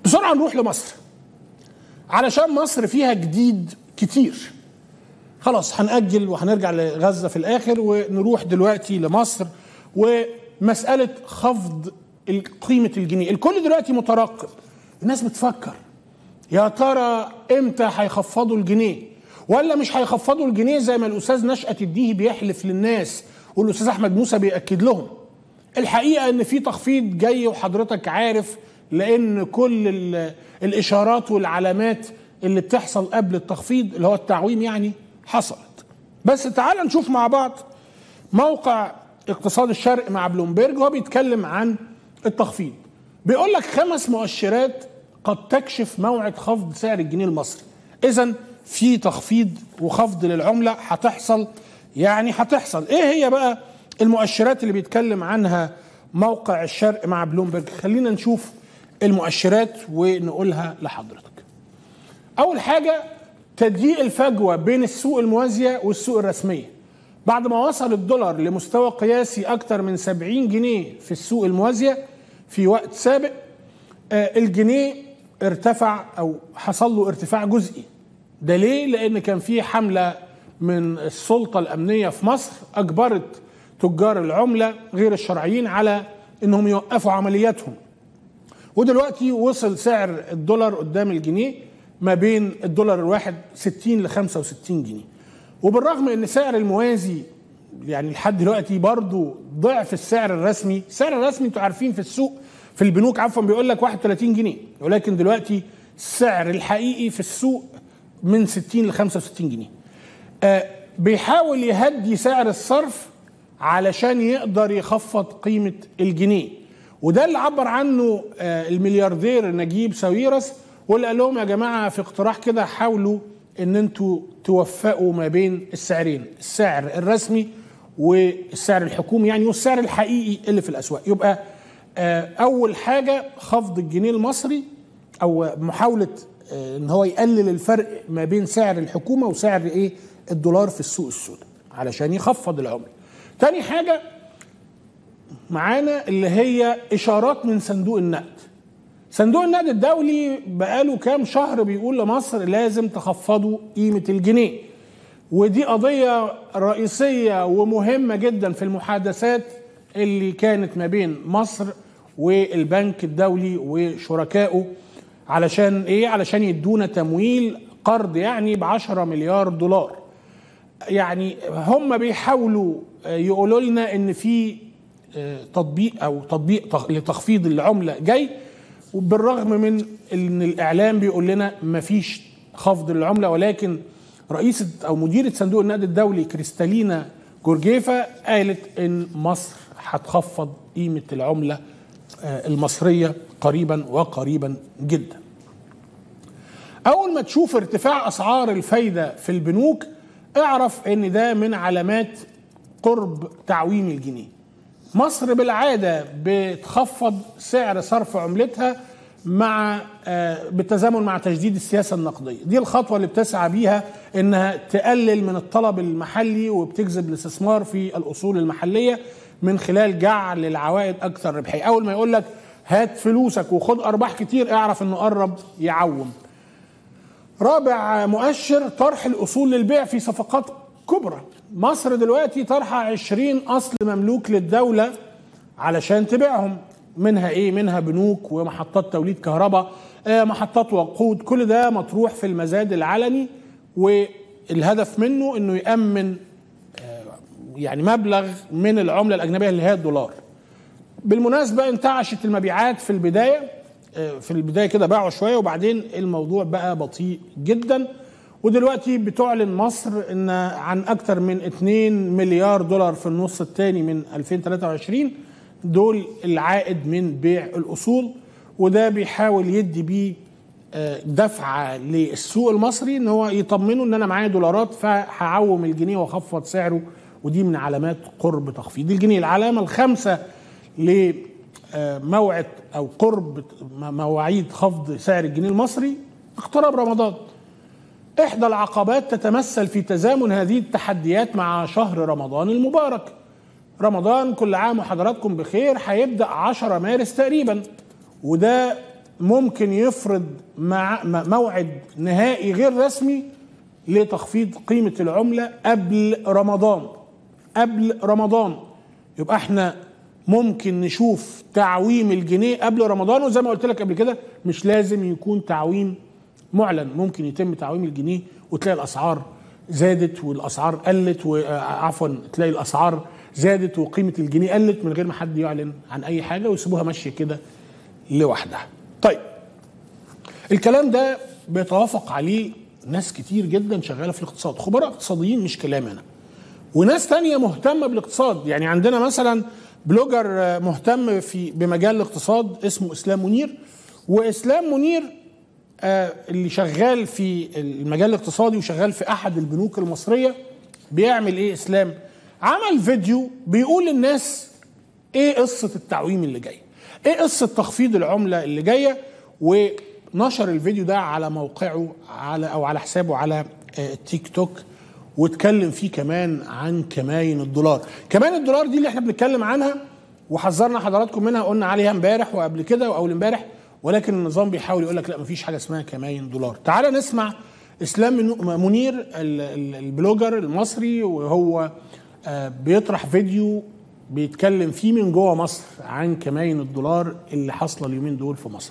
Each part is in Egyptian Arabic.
بسرعه نروح لمصر علشان مصر فيها جديد كتير خلاص هنأجل وهنرجع لغزة في الآخر ونروح دلوقتي لمصر ومسألة خفض قيمة الجنيه الكل دلوقتي مترقب الناس بتفكر يا ترى امتى هيخفضوا الجنيه ولا مش هيخفضوا الجنيه زي ما الأستاذ نشأت الديهي بيحلف للناس والأستاذ أحمد موسى بيأكد لهم الحقيقة إن في تخفيض جاي وحضرتك عارف لأن كل الإشارات والعلامات اللي بتحصل قبل التخفيض اللي هو التعويم يعني حصلت بس تعال نشوف مع بعض موقع اقتصاد الشرق مع بلومبيرج هو بيتكلم عن التخفيض بيقول لك خمس مؤشرات قد تكشف موعد خفض سعر الجنيه المصري اذا في تخفيض وخفض للعمله هتحصل يعني هتحصل ايه هي بقى المؤشرات اللي بيتكلم عنها موقع الشرق مع بلومبرج خلينا نشوف المؤشرات ونقولها لحضرتك اول حاجه تضييق الفجوه بين السوق الموازيه والسوق الرسميه بعد ما وصل الدولار لمستوى قياسي اكثر من 70 جنيه في السوق الموازيه في وقت سابق آه الجنيه ارتفع او حصل له ارتفاع جزئي ده ليه لان كان في حمله من السلطه الامنيه في مصر اجبرت تجار العمله غير الشرعيين على انهم يوقفوا عملياتهم ودلوقتي وصل سعر الدولار قدام الجنيه ما بين الدولار الواحد 60 ل 65 جنيه وبالرغم ان سعر الموازي يعني لحد دلوقتي برضه ضعف السعر الرسمي السعر الرسمي انتوا عارفين في السوق في البنوك عفوا بيقول لك 31 جنيه ولكن دلوقتي السعر الحقيقي في السوق من 60 ل 65 جنيه آه بيحاول يهدي سعر الصرف علشان يقدر يخفض قيمة الجنيه وده اللي عبر عنه آه الملياردير نجيب ساويرس واللي قال لهم يا جماعة في اقتراح كده حاولوا ان انتوا توفقوا ما بين السعرين السعر الرسمي والسعر الحكومي يعني والسعر الحقيقي اللي في الاسواق يبقى آه اول حاجة خفض الجنيه المصري او محاولة آه ان هو يقلل الفرق ما بين سعر الحكومة وسعر ايه الدولار في السوق السوداء علشان يخفض العملة تاني حاجة معانا اللي هي إشارات من صندوق النقد صندوق النقد الدولي بقاله كام شهر بيقول لمصر لازم تخفضوا قيمة الجنيه ودي قضية رئيسية ومهمة جدا في المحادثات اللي كانت ما بين مصر والبنك الدولي وشركائه علشان ايه علشان يدونا تمويل قرض يعني ب 10 مليار دولار يعني هم بيحاولوا يقولوا لنا ان في تطبيق او تطبيق لتخفيض العمله جاي وبالرغم من ان الاعلام بيقول لنا ما فيش خفض للعمله ولكن رئيسه او مديره صندوق النقد الدولي كريستالينا جورجيفا قالت ان مصر هتخفض قيمه العمله المصريه قريبا وقريبا جدا. اول ما تشوف ارتفاع اسعار الفايده في البنوك اعرف ان ده من علامات قرب تعويم الجنيه مصر بالعادة بتخفض سعر صرف عملتها مع بالتزامن مع تجديد السياسة النقدية دي الخطوة اللي بتسعى بيها انها تقلل من الطلب المحلي وبتجذب الاستثمار في الاصول المحلية من خلال جعل العوائد اكثر ربحية اول ما يقول لك هات فلوسك وخد ارباح كتير اعرف انه قرب يعوم رابع مؤشر طرح الاصول للبيع في صفقات كبرى مصر دلوقتي طرحة 20 اصل مملوك للدولة علشان تبيعهم منها ايه منها بنوك ومحطات توليد كهرباء آه محطات وقود كل ده مطروح في المزاد العلني والهدف منه انه يأمن آه يعني مبلغ من العملة الأجنبية اللي هي الدولار بالمناسبة انتعشت المبيعات في البداية في البدايه كده باعوا شويه وبعدين الموضوع بقى بطيء جدا ودلوقتي بتعلن مصر ان عن اكثر من 2 مليار دولار في النص الثاني من 2023 دول العائد من بيع الاصول وده بيحاول يدي بيه دفعه للسوق المصري ان هو يطمنوا ان انا معايا دولارات فهعوم الجنيه واخفض سعره ودي من علامات قرب تخفيض الجنيه العلامه الخامسه ل موعد او قرب مواعيد خفض سعر الجنيه المصري اقتراب رمضان احدى العقبات تتمثل في تزامن هذه التحديات مع شهر رمضان المبارك رمضان كل عام وحضراتكم بخير هيبدا 10 مارس تقريبا وده ممكن يفرض مع موعد نهائي غير رسمي لتخفيض قيمة العملة قبل رمضان قبل رمضان يبقى احنا ممكن نشوف تعويم الجنيه قبل رمضان وزي ما قلت لك قبل كده مش لازم يكون تعويم معلن ممكن يتم تعويم الجنيه وتلاقي الاسعار زادت والاسعار قلت وعفوا تلاقي الاسعار زادت وقيمه الجنيه قلت من غير ما حد يعلن عن اي حاجه ويسيبوها ماشيه كده لوحدها. طيب الكلام ده بيتوافق عليه ناس كتير جدا شغاله في الاقتصاد خبراء اقتصاديين مش كلامي انا وناس تانية مهتمه بالاقتصاد يعني عندنا مثلا بلوجر مهتم في بمجال الاقتصاد اسمه اسلام منير واسلام منير آه اللي شغال في المجال الاقتصادي وشغال في احد البنوك المصريه بيعمل ايه اسلام عمل فيديو بيقول للناس ايه قصه التعويم اللي جاي ايه قصه تخفيض العمله اللي جايه ونشر الفيديو ده على موقعه على او على حسابه على آه تيك توك واتكلم فيه كمان عن كماين الدولار كماين الدولار دي اللي احنا بنتكلم عنها وحذرنا حضراتكم منها قلنا عليها امبارح وقبل كده واول امبارح ولكن النظام بيحاول يقول لك لا مفيش حاجه اسمها كماين دولار تعال نسمع اسلام منير البلوجر المصري وهو بيطرح فيديو بيتكلم فيه من جوه مصر عن كماين الدولار اللي حاصله اليومين دول في مصر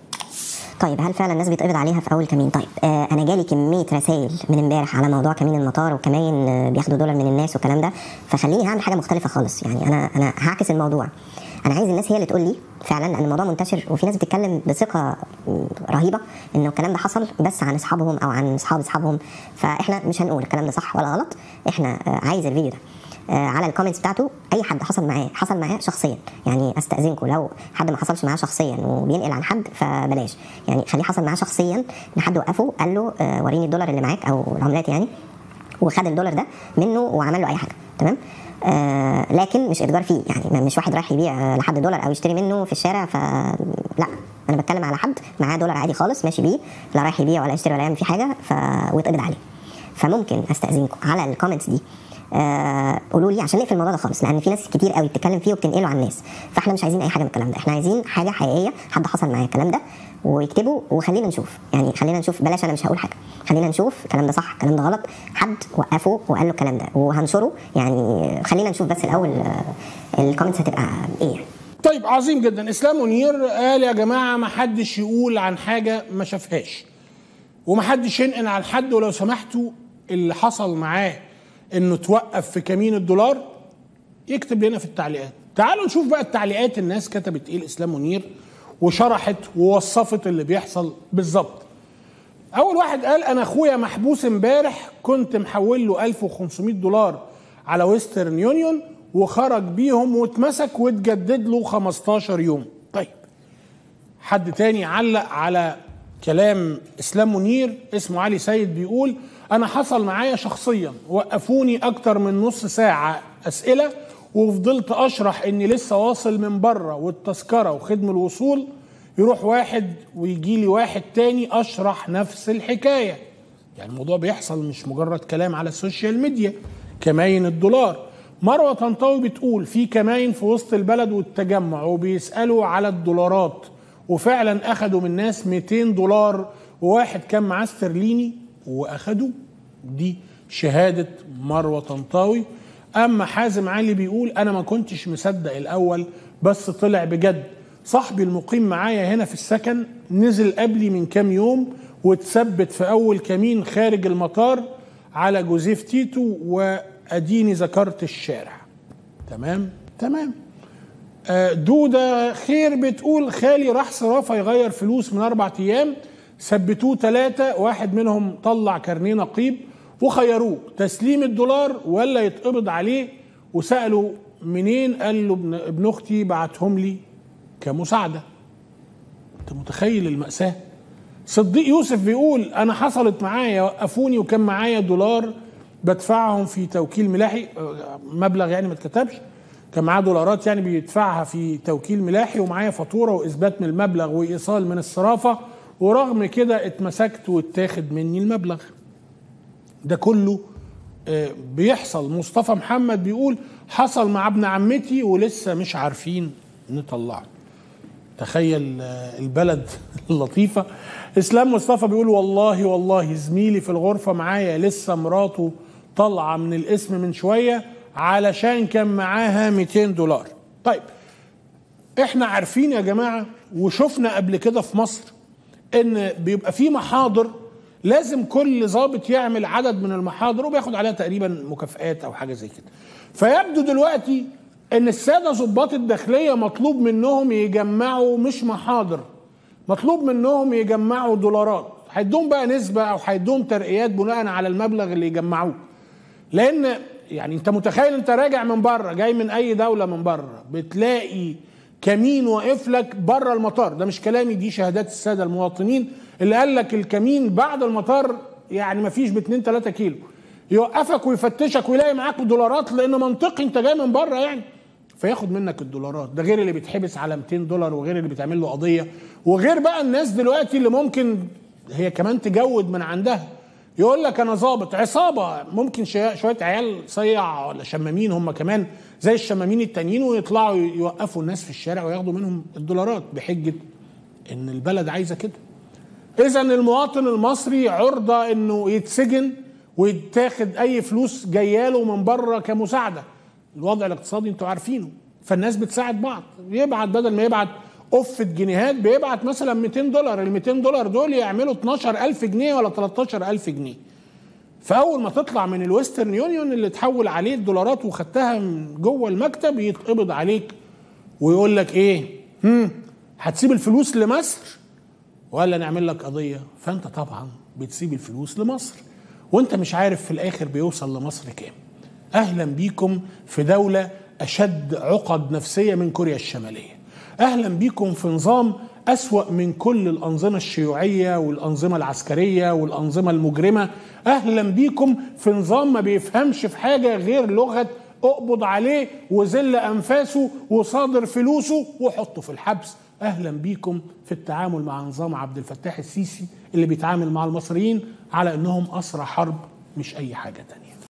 طيب هل فعلا الناس بيتقبض عليها في اول كمين طيب آه انا جالي كميه رسائل من امبارح على موضوع كمين المطار وكمين آه بياخدوا دولار من الناس والكلام ده فخليني هعمل حاجه مختلفه خالص يعني انا انا هعكس الموضوع انا عايز الناس هي اللي تقول لي فعلا لان الموضوع منتشر وفي ناس بتتكلم بثقه رهيبه انه الكلام ده حصل بس عن اصحابهم او عن اصحاب اصحابهم فاحنا مش هنقول الكلام ده صح ولا غلط احنا آه عايز الفيديو ده على الكومنتس بتاعته اي حد حصل معاه حصل معاه شخصيا يعني استاذنكم لو حد ما حصلش معاه شخصيا وبينقل عن حد فبلاش يعني خليه حصل معاه شخصيا ان حد وقفه قال له وريني الدولار اللي معاك او العملات يعني وخد الدولار ده منه وعمل له اي حاجه تمام آه لكن مش اتجار فيه يعني مش واحد رايح يبيع لحد دولار او يشتري منه في الشارع فلا انا بتكلم على حد معاه دولار عادي خالص ماشي بيه لا رايح يبيع ولا يشتري ولا يعمل فيه حاجه ف ويتقبض عليه فممكن استاذنكم على الكومنتس دي آه قولوا لي عشان نقفل الموضوع ده خالص لان في ناس كتير قوي بتتكلم فيه وبتنقله على الناس فاحنا مش عايزين اي حاجه من الكلام ده احنا عايزين حاجه حقيقيه حد حصل معاه الكلام ده ويكتبوا وخلينا نشوف يعني خلينا نشوف بلاش انا مش هقول حاجه خلينا نشوف الكلام ده صح الكلام ده غلط حد وقفه وقال له الكلام ده وهنشره يعني خلينا نشوف بس الاول الكومنتس هتبقى ايه طيب عظيم جدا اسلام منير قال يا جماعه ما حدش يقول عن حاجه ما شافهاش وما حدش ينقل عن حد ولو سمحتوا اللي حصل معاه انه توقف في كمين الدولار يكتب لنا في التعليقات تعالوا نشوف بقى التعليقات الناس كتبت ايه الاسلام منير وشرحت ووصفت اللي بيحصل بالظبط اول واحد قال انا اخويا محبوس امبارح كنت محول له 1500 دولار على ويسترن يونيون وخرج بيهم واتمسك واتجدد له 15 يوم طيب حد تاني علق على كلام اسلام منير اسمه علي سيد بيقول انا حصل معايا شخصيا وقفوني اكتر من نص ساعه اسئله وفضلت اشرح اني لسه واصل من بره والتذكره وخدم الوصول يروح واحد ويجي لي واحد تاني اشرح نفس الحكايه يعني الموضوع بيحصل مش مجرد كلام على السوشيال ميديا كماين الدولار مروه طنطاوي بتقول في كماين في وسط البلد والتجمع وبيسالوا على الدولارات وفعلا اخدوا من ناس 200 دولار وواحد كان معاه استرليني واخدوا دي شهاده مروه طنطاوي اما حازم علي بيقول انا ما كنتش مصدق الاول بس طلع بجد صاحبي المقيم معايا هنا في السكن نزل قبلي من كام يوم واتثبت في اول كمين خارج المطار على جوزيف تيتو واديني ذكرت الشارع تمام تمام دودة خير بتقول خالي راح صرافة يغير فلوس من أربع أيام ثبتوه ثلاثة واحد منهم طلع كارنيه نقيب وخيروه تسليم الدولار ولا يتقبض عليه وسألوا منين قال له ابن أختي بعتهم لي كمساعدة أنت متخيل المأساة صديق يوسف بيقول أنا حصلت معايا وقفوني وكان معايا دولار بدفعهم في توكيل ملاحي مبلغ يعني ما اتكتبش كان معاه دولارات يعني بيدفعها في توكيل ملاحي ومعايا فاتوره واثبات من المبلغ وايصال من الصرافه ورغم كده اتمسكت واتاخد مني المبلغ ده كله بيحصل مصطفى محمد بيقول حصل مع ابن عمتي ولسه مش عارفين نطلعه تخيل آه، البلد اللطيفة إسلام مصطفى بيقول والله والله زميلي في الغرفة معايا لسه مراته طالعة من الاسم من شوية علشان كان معاها 200 دولار طيب احنا عارفين يا جماعة وشفنا قبل كده في مصر ان بيبقى في محاضر لازم كل ضابط يعمل عدد من المحاضر وبياخد عليها تقريبا مكافآت او حاجة زي كده فيبدو دلوقتي ان السادة ضباط الداخلية مطلوب منهم يجمعوا مش محاضر مطلوب منهم يجمعوا دولارات هيدوم بقى نسبة او هيدوم ترقيات بناء على المبلغ اللي يجمعوه لان يعني انت متخيل انت راجع من بره جاي من اي دوله من بره بتلاقي كمين واقف لك بره المطار ده مش كلامي دي شهادات الساده المواطنين اللي قال لك الكمين بعد المطار يعني ما فيش ب 2 3 كيلو يوقفك ويفتشك ويلاقي معاك دولارات لان منطقي انت جاي من بره يعني فياخد منك الدولارات ده غير اللي بيتحبس على 200 دولار وغير اللي بيتعمل له قضيه وغير بقى الناس دلوقتي اللي ممكن هي كمان تجود من عندها يقول لك انا ظابط عصابه ممكن شويه شوية عيال صيع ولا شمامين هم كمان زي الشمامين التانيين ويطلعوا يوقفوا الناس في الشارع وياخدوا منهم الدولارات بحجه ان البلد عايزه كده اذا المواطن المصري عرضه انه يتسجن ويتاخد اي فلوس جاياله من بره كمساعده الوضع الاقتصادي انتوا عارفينه فالناس بتساعد بعض يبعت بدل ما يبعت قفة جنيهات بيبعت مثلا 200 دولار ال 200 دولار دول يعملوا 12000 جنيه ولا 13000 جنيه فاول ما تطلع من الويسترن يونيون اللي تحول عليه الدولارات وخدتها من جوه المكتب يتقبض عليك ويقول لك ايه هم هتسيب الفلوس لمصر ولا نعمل لك قضيه فانت طبعا بتسيب الفلوس لمصر وانت مش عارف في الاخر بيوصل لمصر كام اهلا بيكم في دوله اشد عقد نفسيه من كوريا الشماليه اهلا بيكم في نظام اسوا من كل الانظمه الشيوعيه والانظمه العسكريه والانظمه المجرمه اهلا بيكم في نظام ما بيفهمش في حاجه غير لغه اقبض عليه وذل انفاسه وصادر فلوسه وحطه في الحبس اهلا بيكم في التعامل مع نظام عبد الفتاح السيسي اللي بيتعامل مع المصريين على انهم اسرى حرب مش اي حاجه تانية